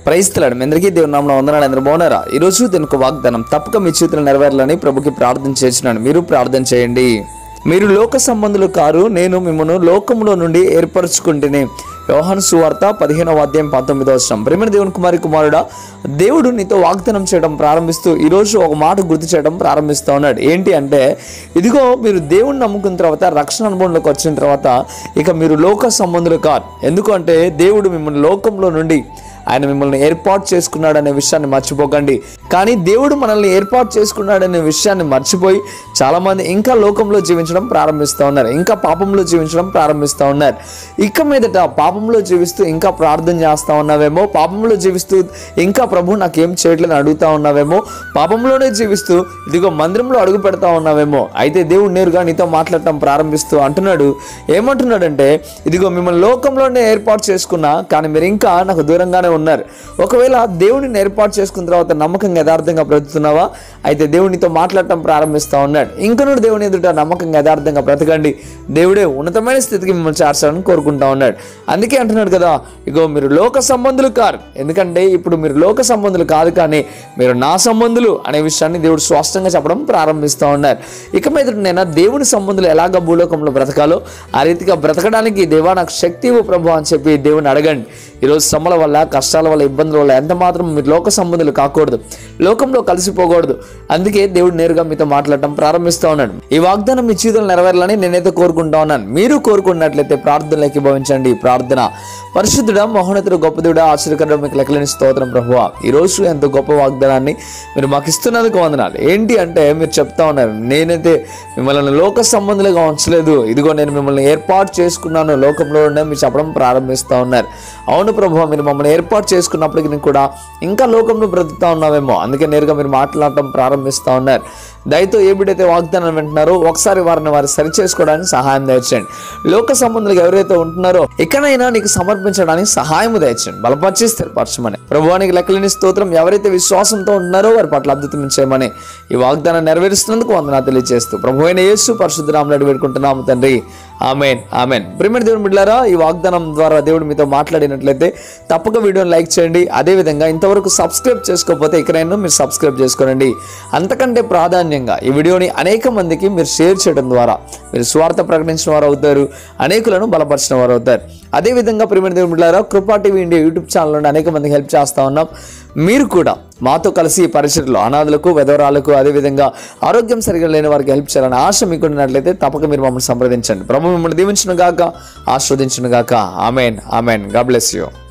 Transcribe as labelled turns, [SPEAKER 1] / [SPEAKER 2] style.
[SPEAKER 1] క్రైస్తలాడు మీ అందరికీ దేవుని నామన వందనాలు అందరూ బాగున్నారా ఈ రోజు దీనికి వాగ్దానం తప్పక మీ చేతులు నెరవేరాలని ప్రభుకి ప్రార్థన చేసినాను మీరు ప్రార్థన చేయండి మీరు లోక సంబంధులు కారు నేను మిమ్మల్ని లోకములో నుండి ఏర్పరచుకుంటేనే యోహాను సువార్త పదిహేనవ అధ్యాయం పంతొమ్మిదవ వచనం ప్రేమ దేవుని కుమారి కుమారుడా దేవుడు నీతో వాగ్దానం చేయడం ప్రారంభిస్తూ ఈరోజు ఒక మాట గుర్తు చేయడం ప్రారంభిస్తూ ఉన్నాడు ఏంటి అంటే ఇదిగో మీరు దేవుణ్ణి నమ్ముకున్న తర్వాత రక్షణ అనుభవంలోకి వచ్చిన తర్వాత ఇక మీరు లోక సంబంధులు కాదు ఎందుకంటే దేవుడు మిమ్మల్ని లోకంలో నుండి ఆయన మిమ్మల్ని ఏర్పాటు చేసుకున్నాడు అనే విషయాన్ని మర్చిపోకండి కానీ దేవుడు మనల్ని ఏర్పాటు చేసుకున్నాడనే విషయాన్ని మర్చిపోయి చాలామంది ఇంకా లోకంలో జీవించడం ప్రారంభిస్తూ ఉన్నారు ఇంకా పాపంలో జీవించడం ప్రారంభిస్తూ ఉన్నారు ఇక మీదట పాపంలో జీవిస్తూ ఇంకా ప్రార్థన చేస్తూ ఉన్నావేమో పాపంలో జీవిస్తూ ఇంకా ప్రభు నాకేం చేయట్లేదు అడుగుతా ఉన్నావేమో పాపంలోనే జీవిస్తూ ఇదిగో మందిరంలో అడుగు పెడతా ఉన్నావేమో అయితే దేవుడు నేరుగా నీతో మాట్లాడటం ప్రారంభిస్తూ అంటున్నాడు ఏమంటున్నాడంటే ఇదిగో మిమ్మల్ని లోకంలోనే ఏర్పాటు చేసుకున్నా కానీ మీరు ఇంకా నాకు దూరంగానే ఉన్నారు ఒకవేళ దేవుడిని ఏర్పాటు చేసుకున్న తర్వాత నమ్మకంగా యథార్థంగా బ్రతుకుతున్నావా అయితే దేవునితో మాట్లాడటం ప్రారంభిస్తూ ఉన్నాడు ఇంక నుండి దేవుని ఎదుట నమ్మకంగా యథార్థంగా బ్రతకండి దేవుడే ఉన్నతమైన స్థితికి మిమ్మల్ని చేర్చాలని కోరుకుంటా ఉన్నాడు అందుకే అంటున్నాడు కదా ఇగో మీరు లోక సంబంధులు కారు ఎందుకంటే ఇప్పుడు మీరు లోక సంబంధులు కాదు కానీ మీరు నా సంబంధులు అనే విషయాన్ని దేవుడు స్పష్టంగా చెప్పడం ప్రారంభిస్తూ ఉన్నారు ఇక మీద నేను దేవుని సంబంధులు ఎలాగ భూలోకంలో బ్రతకాలో ఆ రీతిగా బ్రతకడానికి దేవా నాకు శక్తి ఇవ్వు ప్రభు అని చెప్పి దేవుని అడగండి ఈరోజు శ్రమల వల్ల కష్టాల వల్ల ఇబ్బందుల వల్ల ఎంత మాత్రం మీరు లోక సంబంధులు కాకూడదు లోకంలో కలిసిపోకూడదు అందుకే దేవుడు నేరుగా మీతో మాట్లాడటం ప్రారంభిస్తూ ఉన్నాడు ఈ వాగ్దానం మీ జీవితంలో నెరవేరాలని నేనైతే కోరుకుంటా ఉన్నాను మీరు కోరుకున్నట్లయితే ప్రార్థనలోకి భవించండి ప్రార్థన పరిశుద్ధుడా మహోన్నతుడు గొప్పదుడా ఆశ్చర్యకరం మీకు లెక్కలేని స్తోత్రం ప్రభువా ఈ రోజు ఎంతో గొప్ప వాగ్దానాన్ని మీరు మాకు ఇస్తున్నందుకు వందనాలు ఏంటి అంటే మీరు చెప్తా ఉన్నారు నేనైతే మిమ్మల్ని లోక సంబంధులుగా ఉంచలేదు ఇదిగో నేను మిమ్మల్ని ఏర్పాటు చేసుకున్నాను లోకంలో ఉండే మీరు చెప్పడం ప్రారంభిస్తూ ఉన్నారు అవును ప్రభు మీరు మమ్మల్ని ఏర్పాటు చేసుకున్నప్పటికీ కూడా ఇంకా లోకంలో బ్రతుకుతా ఉన్నావేమో అందుకే నేరుగా మీరు మాట్లాడటం ప్రారంభిస్తూ ఉన్నారు దయతో ఏ బిడ్డైతే వాగ్దానం వింటున్నారో ఒకసారి వారిని వారు సరి చేసుకోవడానికి సహాయం దయచండి లోక సంబంధులకు ఎవరైతే ఉంటున్నారో ఎక్కడైనా నీకు సమర్పించడానికి సహాయం దయచండి బలపరిచి స్థిరపరచమని ప్రభువానికి లెక్కలేని స్తోత్రం ఎవరైతే విశ్వాసంతో ఉన్నారో వారి పట్ల అద్భుతం చేయమని ఈ వాగ్దానం నెరవేరుస్తున్నందుకు వందనా తెలియజేస్తూ ప్రభు అయిన యేసు పరిశుద్ధరాములు వేడుకుంటున్నాము తండ్రి ఆమెన్ ఆమెన్ ప్రిమిడి దేవుని బిడ్డారా ఈ వాగ్దానం ద్వారా దేవుడు మీతో మాట్లాడినట్లయితే తప్పక వీడియోని లైక్ చేయండి అదేవిధంగా ఇంతవరకు సబ్స్క్రైబ్ చేసుకోకపోతే ఇకనైనా మీరు సబ్స్క్రైబ్ చేసుకోనండి అంతకంటే ప్రాధాన్యంగా ఈ వీడియోని అనేక మందికి మీరు షేర్ చేయడం ద్వారా మీరు స్వార్థ ప్రకటించిన వారు అవుతారు అనేకులను బలపరిచిన వారు అవుతారు అదేవిధంగా ప్రిమిడి దేవుని బిడ్డారా కృపా టీవీ ఇండియా యూట్యూబ్ ఛానల్ నుండి అనేక మందికి హెల్ప్ చేస్తూ ఉన్నాం మీరు కూడా మాతో కలిసి ఈ పరిస్థితుల్లో అనాథులకు వెధవరాలకు అదేవిధంగా ఆరోగ్యం సరిగా లేని వారికి హెల్ప్ చేయాలని ఆశ మీకు ఉన్నట్లయితే తప్పక మీరు మమ్మల్ని సంప్రదించండి ప్రభు మిమ్మల్ని దీవించిన గాక ఆస్వాదించిన గాక ఆమెన్ ఆమెన్ గా బ్లెస్ యూ